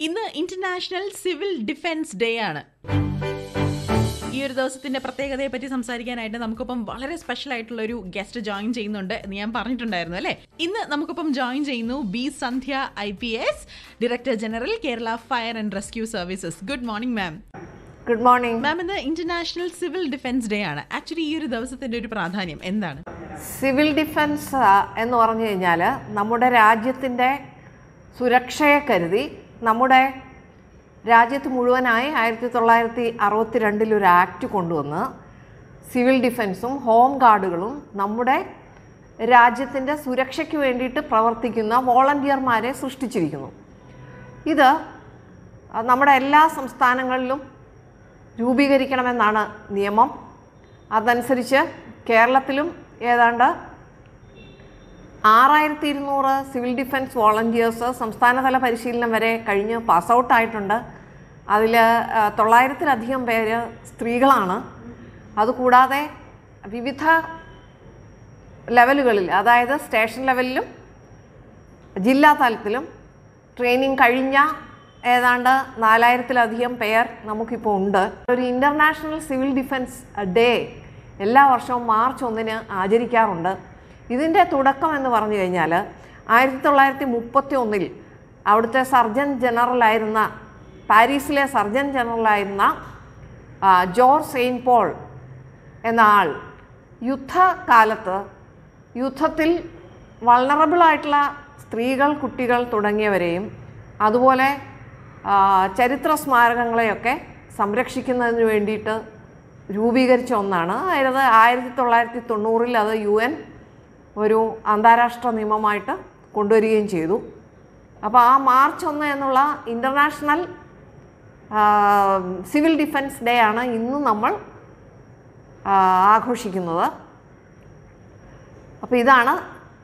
ഇന്ന് international civil defence day ആണ് ഈ ഒരു ദിവസത്തിന്റെ പ്രത്യേകതയെ പറ്റി സംസാരിക്കാനായിട്ട് നമുക്കിപ്പം വളരെ സ്പെഷ്യൽ ആയിട്ടുള്ള ഒരു ഗസ്റ്റ് ജോയിൻ ചെയ്യുന്നുണ്ട് എന്ന് ഞാൻ പറഞ്ഞിട്ടുണ്ടായിരുന്നു അല്ലേ ഇന്ന് നമുക്കിപ്പം ജോയിൻ ചെയ്യുന്നു B Sandhya I P S director general Kerala fire and rescue services good morning ma'am good morning ma'am ഇന്ന് ഇന്റർനാഷണൽ സിവിൽ ഡിഫൻസ് ഡേ ആണ് ആക്ച്വലി ഈ ഒരു ദിവസത്തിന്റെ ഒരു പ്രാധാന്യം എന്താണ് സിവിൽ ഡിഫൻസ് ആ, എന്ന് പറഞ്ഞു കഴിഞ്ഞാൽ നമ്മുടെ രാജ്യത്തിൻ്റെ സുരക്ഷയെ കരുതി നമ്മുടെ രാജ്യത്ത് മുഴുവനായി ആയിരത്തി തൊള്ളായിരത്തി അറുപത്തി രണ്ടിൽ ഒരു ആക്ട് കൊണ്ടുവന്ന് സിവിൽ ഡിഫൻസും ഹോം ഗാർഡുകളും നമ്മുടെ രാജ്യത്തിൻ്റെ സുരക്ഷയ്ക്ക് വേണ്ടിയിട്ട് പ്രവർത്തിക്കുന്ന വോളണ്ടിയർമാരെ സൃഷ്ടിച്ചിരിക്കുന്നു ഇത് ആ, നമ്മുടെ എല്ലാ സംസ്ഥാനങ്ങളിലും രൂപീകരിക്കണമെന്നാണ് നിയമം അതനുസരിച്ച് കേരളത്തിലും ഏതാണ്ട് ആറായിരത്തി ഇരുന്നൂറ് സിവിൽ ഡിഫൻസ് വോളണ്ടിയേഴ്സ് സംസ്ഥാനതല പരിശീലനം വരെ കഴിഞ്ഞ് പാസ് ഔട്ട് ആയിട്ടുണ്ട് അതിൽ തൊള്ളായിരത്തിലധികം പേര് സ്ത്രീകളാണ് അതുകൂടാതെ വിവിധ ലെവലുകളിൽ അതായത് സ്റ്റേഷൻ ലെവലിലും ജില്ലാ തലത്തിലും ട്രെയിനിങ് കഴിഞ്ഞ ഏതാണ്ട് നാലായിരത്തിലധികം പേർ നമുക്കിപ്പോൾ ഉണ്ട് ഒരു ഇൻ്റർനാഷണൽ സിവിൽ ഡിഫൻസ് ഡേ എല്ലാ വർഷവും മാർച്ച് ഒന്നിന് ആചരിക്കാറുണ്ട് ഇതിൻ്റെ തുടക്കം എന്ന് പറഞ്ഞു കഴിഞ്ഞാൽ ആയിരത്തി തൊള്ളായിരത്തി മുപ്പത്തി ഒന്നിൽ അവിടുത്തെ സർജൻ ജനറലായിരുന്ന പാരീസിലെ സർജൻ ജനറലായിരുന്ന ആ, ജോർജ് സെയിൻ പോൾ എന്ന ആൾ യുദ്ധകാലത്ത് യുദ്ധത്തിൽ വൾണറബിൾ ആയിട്ടുള്ള സ്ത്രീകൾ കുട്ടികൾ തുടങ്ങിയവരെയും അതുപോലെ ആ, ചരിത്ര സ്മാരകങ്ങളെയൊക്കെ സംരക്ഷിക്കുന്നതിന് വേണ്ടിയിട്ട് രൂപീകരിച്ച ഒന്നാണ് അതായത് ആയിരത്തി തൊള്ളായിരത്തി തൊണ്ണൂറിൽ അത് യു എൻ ഒരു അന്താരാഷ്ട്ര നിയമമായിട്ട് കൊണ്ടുവരികയും ചെയ്തു അപ്പോൾ ആ മാർച്ച് ഒന്ന് എന്നുള്ള ഇൻ്റർനാഷണൽ സിവിൽ ഡിഫൻസ് ഡേ ആണ് ഇന്ന് നമ്മൾ ആ, ആഘോഷിക്കുന്നത് അപ്പോൾ ഇതാണ്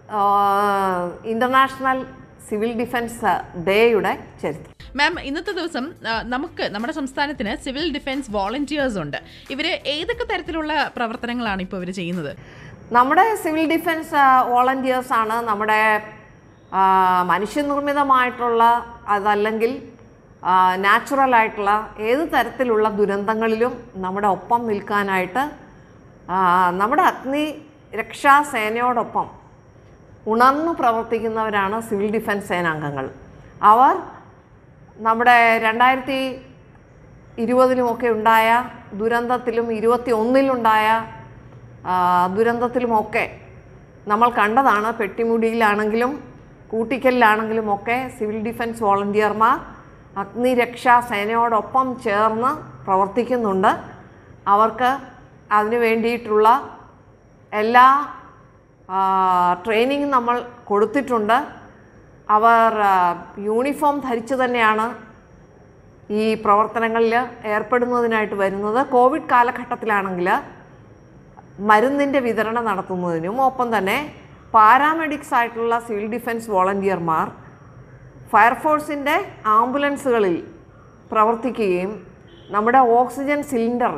ഇൻ്റർനാഷണൽ സിവിൽ ഡിഫൻസ് ഡേയുടെ ചരിത്രം മാം ഇന്നത്തെ ദിവസം ആ, നമുക്ക് നമ്മുടെ സംസ്ഥാനത്തിന് സിവിൽ ഡിഫൻസ് വോളണ്ടിയേഴ്സ് ഉണ്ട് ഇവര് ഏതൊക്കെ തരത്തിലുള്ള പ്രവർത്തനങ്ങളാണ് ഇപ്പോൾ ഇവർ ചെയ്യുന്നത് നമ്മുടെ സിവിൽ ഡിഫൻസ് വോളണ്ടിയേഴ്സ് ആണ് നമ്മുടെ ആ, മനുഷ്യനിർമ്മിതമായിട്ടുള്ള അതല്ലെങ്കിൽ നാച്ചുറൽ ആയിട്ടുള്ള ഏത് തരത്തിലുള്ള ദുരന്തങ്ങളിലും നമ്മുടെ ഒപ്പം നിൽക്കാനായിട്ട് ആ, നമ്മുടെ അഗ്നി രക്ഷാ സേനയോടൊപ്പം ഉണർന്നു പ്രവർത്തിക്കുന്നവരാണ് സിവിൽ ഡിഫൻസ് സേനാംഗങ്ങൾ അവർ നമ്മുടെ രണ്ടായിരത്തി ഇരുപതിലുമൊക്കെ ഉണ്ടായ ദുരന്തത്തിലും ഇരുപത്തി ഒന്നിലുണ്ടായ ആ, ദുരന്തത്തിലുമൊക്കെ നമ്മൾ കണ്ടതാണ് പെട്ടിമുടിയിലാണെങ്കിലും കൂട്ടിക്കലിലാണെങ്കിലും ഒക്കെ സിവിൽ ഡിഫൻസ് വോളണ്ടിയർമാർ അഗ്നിരക്ഷാ സേനയോടൊപ്പം ചേർന്ന് പ്രവർത്തിക്കുന്നുണ്ട് അവർക്ക് അതിനു വേണ്ടിയിട്ടുള്ള എല്ലാ ട്രെയിനിങ് നമ്മൾ കൊടുത്തിട്ടുണ്ട് അവർ ആ, യൂണിഫോം ധരിച്ചു തന്നെയാണ് ഈ പ്രവർത്തനങ്ങളിൽ ഏർപ്പെടുന്നതിനായിട്ട് വരുന്നത് കോവിഡ് കാലഘട്ടത്തിലാണെങ്കിൽ മരുന്നിൻ്റെ വിതരണം നടത്തുന്നതിനും ഒപ്പം തന്നെ പാരാമെഡിക്സ് ആയിട്ടുള്ള സിവിൽ ഡിഫൻസ് വോളണ്ടിയർമാർ ഫയർഫോഴ്സിൻ്റെ ആംബുലൻസുകളിൽ പ്രവർത്തിക്കുകയും നമ്മുടെ ഓക്സിജൻ സിലിണ്ടർ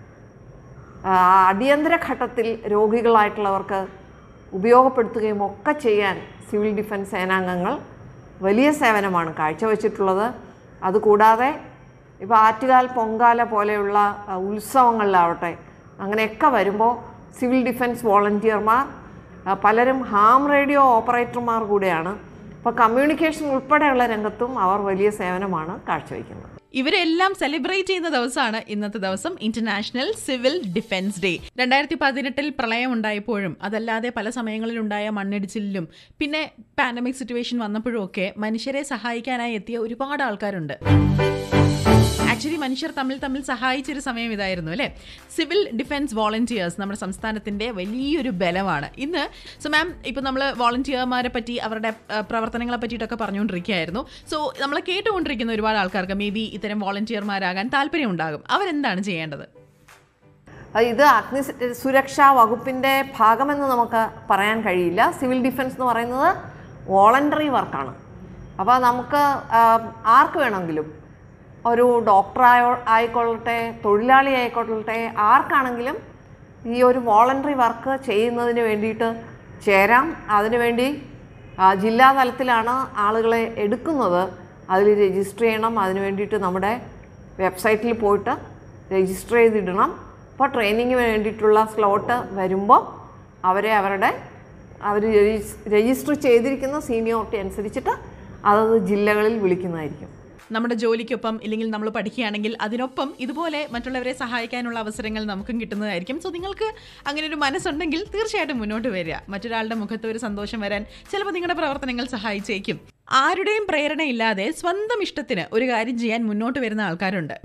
ആ, അടിയന്തര ഘട്ടത്തിൽ രോഗികളായിട്ടുള്ളവർക്ക് ഉപയോഗപ്പെടുത്തുകയും ഒക്കെ ചെയ്യാൻ സിവിൽ ഡിഫൻസ് സേനാംഗങ്ങൾ വലിയ സേവനമാണ് കാഴ്ചവെച്ചിട്ടുള്ളത് അതുകൂടാതെ ഇപ്പോൾ ആറ്റുകാൽ പൊങ്കാല പോലെയുള്ള ആ, ഉത്സവങ്ങളിലാവട്ടെ അങ്ങനെയൊക്കെ വരുമ്പോൾ സിവിൽ ഡിഫൻസ് വോളണ്ടിയർമാർ ആ, പലരും ഹാം റേഡിയോ ഓപ്പറേറ്റർമാർ കൂടെയാണ് അപ്പോൾ കമ്മ്യൂണിക്കേഷൻ ഉൾപ്പെടെയുള്ള രംഗത്തും അവർ വലിയ സേവനമാണ് കാഴ്ചവെക്കുന്നത് ഇവരെല്ലാം സെലിബ്രേറ്റ് ചെയ്യുന്ന ദിവസമാണ് ഇന്നത്തെ ദിവസം ഇന്റർനാഷണൽ സിവിൽ ഡിഫൻസ് ഡേ രണ്ടായിരത്തി പതിനെട്ടിൽ പ്രളയം ഉണ്ടായപ്പോഴും അതല്ലാതെ പല സമയങ്ങളിലുണ്ടായ മണ്ണിടിച്ചിലിലും പിന്നെ പാൻഡമിക് സിറ്റുവേഷൻ വന്നപ്പോഴും ഒക്കെ മനുഷ്യരെ സഹായിക്കാനായി എത്തിയ ഒരുപാട് ആൾക്കാരുണ്ട് ആക്ച്വലി മനുഷ്യർ തമ്മിൽ തമ്മിൽ സഹായിച്ചൊരു സമയം ഇതായിരുന്നു അല്ലേ സിവിൽ ഡിഫൻസ് വോളണ്ടിയേഴ്സ് നമ്മുടെ സംസ്ഥാനത്തിന്റെ വലിയൊരു ബലമാണ് ഇന്ന് സോ മാം ഇപ്പൊ നമ്മൾ വോളണ്ടിയർമാരെ പറ്റി അവരുടെ ആ, പ്രവർത്തനങ്ങളെ പറ്റിയിട്ടൊക്കെ പറഞ്ഞുകൊണ്ടിരിക്കുകയായിരുന്നു സോ നമ്മൾ കേട്ടുകൊണ്ടിരിക്കുന്ന ഒരുപാട് ആൾക്കാർക്ക് മേ ബി ഇത്തരം വോളണ്ടിയർമാരാകാൻ താല്പര്യം ഉണ്ടാകും അവരെന്താണ് ചെയ്യേണ്ടത് അത് ഇത് അഗ്നി സ- സുരക്ഷാ വകുപ്പിൻ്റെ ഭാഗമെന്ന് നമുക്ക് പറയാൻ കഴിയില്ല സിവിൽ ഡിഫൻസ് എന്ന് പറയുന്നത് വോളണ്ടറി വർക്കാണ് അപ്പോൾ നമുക്ക് ആ, ആർക്ക് വേണമെങ്കിലും ഒരു ഡോക്ടറായോ ആയിക്കൊള്ളട്ടെ തൊഴിലാളി ആയിക്കൊള്ളട്ടെ ആർക്കാണെങ്കിലും ഈ ഒരു വോളണ്ടറി വർക്ക് ചെയ്യുന്നതിന് വേണ്ടിയിട്ട് ചേരാം അതിനുവേണ്ടി ആ, ജില്ലാ തലത്തിലാണ് ആളുകളെ എടുക്കുന്നത് അതിൽ രജിസ്റ്റർ ചെയ്യണം അതിന് വേണ്ടിയിട്ട് നമ്മുടെ വെബ്സൈറ്റിൽ പോയിട്ട് രജിസ്റ്റർ ചെയ്തിടണം അപ്പോൾ ട്രെയിനിങ്ങിന് വേണ്ടിയിട്ടുള്ള സ്ലോട്ട് വരുമ്പോൾ അവരെ അവരുടെ അവർ രജിസ്റ്റർ ചെയ്തിരിക്കുന്ന സീനിയോറിറ്റി അനുസരിച്ചിട്ട് അതത് ജില്ലകളിൽ വിളിക്കുന്നതായിരിക്കും നമ്മുടെ ജോലിക്കൊപ്പം ഇല്ലെങ്കിൽ നമ്മൾ പഠിക്കുകയാണെങ്കിൽ അതിനൊപ്പം ഇതുപോലെ മറ്റുള്ളവരെ സഹായിക്കാനുള്ള അവസരങ്ങൾ നമുക്കും കിട്ടുന്നതായിരിക്കും സോ നിങ്ങൾക്ക് അങ്ങനെ ഒരു മനസ്സുണ്ടെങ്കിൽ തീർച്ചയായിട്ടും മുന്നോട്ട് വരിക മറ്റൊരാളുടെ മുഖത്ത് ഒരു സന്തോഷം വരാൻ ചിലപ്പോൾ നിങ്ങളുടെ പ്രവർത്തനങ്ങൾ സഹായിച്ചേക്കും ആരുടെയും പ്രേരണയില്ലാതെ സ്വന്തം ഇഷ്ടത്തിന് ഒരു കാര്യം ചെയ്യാൻ മുന്നോട്ട് വരുന്ന ആൾക്കാരുണ്ട്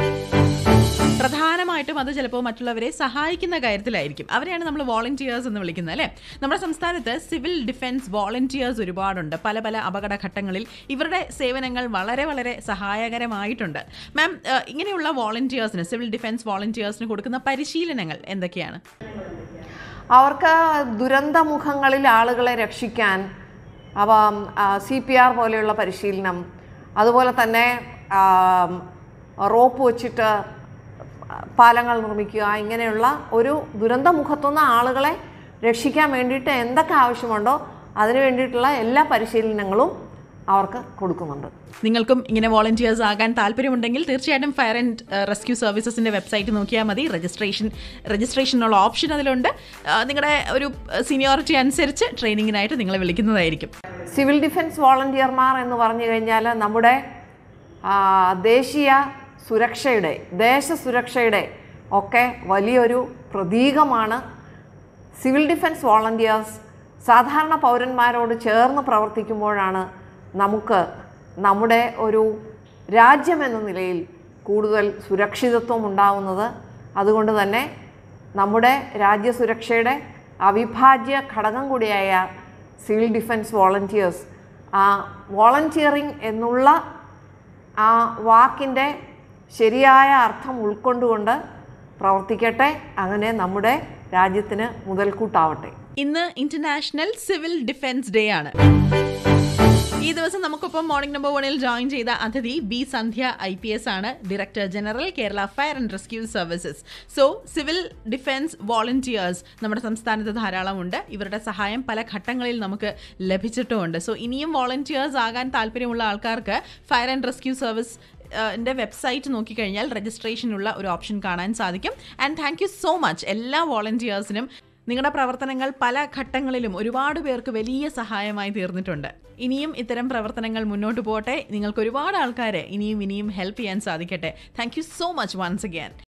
പ്രധാനമായിട്ടും അത് ചിലപ്പോൾ മറ്റുള്ളവരെ സഹായിക്കുന്ന കാര്യത്തിലായിരിക്കും അവരെയാണ് നമ്മൾ വോളണ്ടിയേഴ്സ് എന്ന് വിളിക്കുന്നത് അല്ലേ നമ്മുടെ സംസ്ഥാനത്ത് സിവിൽ ഡിഫൻസ് വോളണ്ടിയേഴ്സ് ഒരുപാടുണ്ട് പല പല അപകടഘട്ടങ്ങളിൽ ഇവരുടെ സേവനങ്ങൾ വളരെ വളരെ സഹായകരമായിട്ടുണ്ട് മാം ഏഹ്, ഇങ്ങനെയുള്ള വോളണ്ടിയേഴ്സിന് സിവിൽ ഡിഫൻസ് വോളണ്ടിയേഴ്സിന് കൊടുക്കുന്ന പരിശീലനങ്ങൾ എന്തൊക്കെയാണ് അവർക്ക് ദുരന്തമുഖങ്ങളിൽ ആളുകളെ രക്ഷിക്കാൻ അവ സി പി ആർ പോലെയുള്ള പരിശീലനം അതുപോലെ തന്നെ ആം, റോപ്പ് വെച്ചിട്ട് പാലങ്ങൾ നിർമ്മിക്കുക ഇങ്ങനെയുള്ള ഒരു ദുരന്തമുഖത്തുനിന്ന് ആളുകളെ രക്ഷിക്കാൻ വേണ്ടിയിട്ട് എന്തൊക്കെ ആവശ്യമുണ്ടോ അതിന് വേണ്ടിയിട്ടുള്ള എല്ലാ പരിശീലനങ്ങളും അവർക്ക് കൊടുക്കുന്നുണ്ട് നിങ്ങൾക്കും ഇങ്ങനെ വോളണ്ടിയേഴ്സ് ആകാൻ താല്പര്യമുണ്ടെങ്കിൽ തീർച്ചയായിട്ടും ഫയർ ആൻഡ് റെസ്ക്യൂ സർവീസസിന്റെ വെബ്സൈറ്റ് നോക്കിയാൽ മതി രജിസ്ട്രേഷൻ രജിസ്ട്രേഷനുള്ള ഓപ്ഷൻ അതിലുണ്ട് ആ, നിങ്ങളുടെ ഒരു സീനിയോറിറ്റി അനുസരിച്ച് ട്രെയിനിങ്ങിനായിട്ട് നിങ്ങളെ വിളിക്കുന്നതായിരിക്കും സിവിൽ ഡിഫൻസ് വോളണ്ടിയർമാർ എന്ന് പറഞ്ഞു കഴിഞ്ഞാൽ നമ്മുടെ ആ, ദേശീയ സുരക്ഷയുടെ ദേശസുരക്ഷയുടെ ഒക്കെ വലിയൊരു പ്രതീകമാണ് സിവിൽ ഡിഫൻസ് വോളണ്ടിയേഴ്സ് സാധാരണ പൗരന്മാരോട് ചേർന്ന് പ്രവർത്തിക്കുമ്പോഴാണ് നമുക്ക് നമ്മുടെ ഒരു രാജ്യമെന്ന നിലയിൽ കൂടുതൽ സുരക്ഷിതത്വം ഉണ്ടാവുന്നത് അതുകൊണ്ട് തന്നെ നമ്മുടെ രാജ്യസുരക്ഷയുടെ അവിഭാജ്യ ഘടകം കൂടിയായ സിവിൽ ഡിഫൻസ് വോളണ്ടിയേഴ്സ് ആ വോളണ്ടിയറിങ് എന്നുള്ള ആ വാക്കിൻ്റെ ശരിയായ അർത്ഥം ഉൾക്കൊണ്ടുകൊണ്ട് പ്രവർത്തിക്കട്ടെ അങ്ങനെ നമ്മുടെ രാജ്യത്തിന് മുതൽക്കൂട്ടാവട്ടെ ഇന്ന് ഇന്റർനാഷണൽ സിവിൽ ഡിഫൻസ് ഡേ ആണ് ഈ ദിവസം നമുക്കൊപ്പം മോർണിംഗ് നമ്പർ വണിൽ ജോയിൻ ചെയ്ത അതിഥി B Sandhya I P S ആണ് director general Kerala fire and rescue services so civil defence volunteers നമ്മുടെ സംസ്ഥാനത്ത് ധാരാളമുണ്ട് ഇവരുടെ സഹായം പല ഘട്ടങ്ങളിൽ നമുക്ക് ലഭിച്ചിട്ടുമുണ്ട് സോ ഇനിയും വോളണ്ടിയേഴ്സ് ആകാൻ താല്പര്യമുള്ള ആൾക്കാർക്ക് ഫയർ ആൻഡ് റെസ്ക്യൂ സർവീസ് എൻ്റെ വെബ്സൈറ്റ് നോക്കിക്കഴിഞ്ഞാൽ രജിസ്ട്രേഷനുള്ള ഒരു ഓപ്ഷൻ കാണാൻ സാധിക്കും and thank you so much എല്ലാ വോളണ്ടിയേഴ്സിനും നിങ്ങളുടെ പ്രവർത്തനങ്ങൾ പല ഘട്ടങ്ങളിലും ഒരുപാട് പേർക്ക് വലിയ സഹായമായി തീർന്നിട്ടുണ്ട് ഇനിയും ഇത്തരം പ്രവർത്തനങ്ങൾ മുന്നോട്ട് പോകട്ടെ നിങ്ങൾക്ക് ഒരുപാട് ആൾക്കാരെ ഇനിയും ഇനിയും ഹെൽപ്പ് ചെയ്യാൻ സാധിക്കട്ടെ thank you so much once again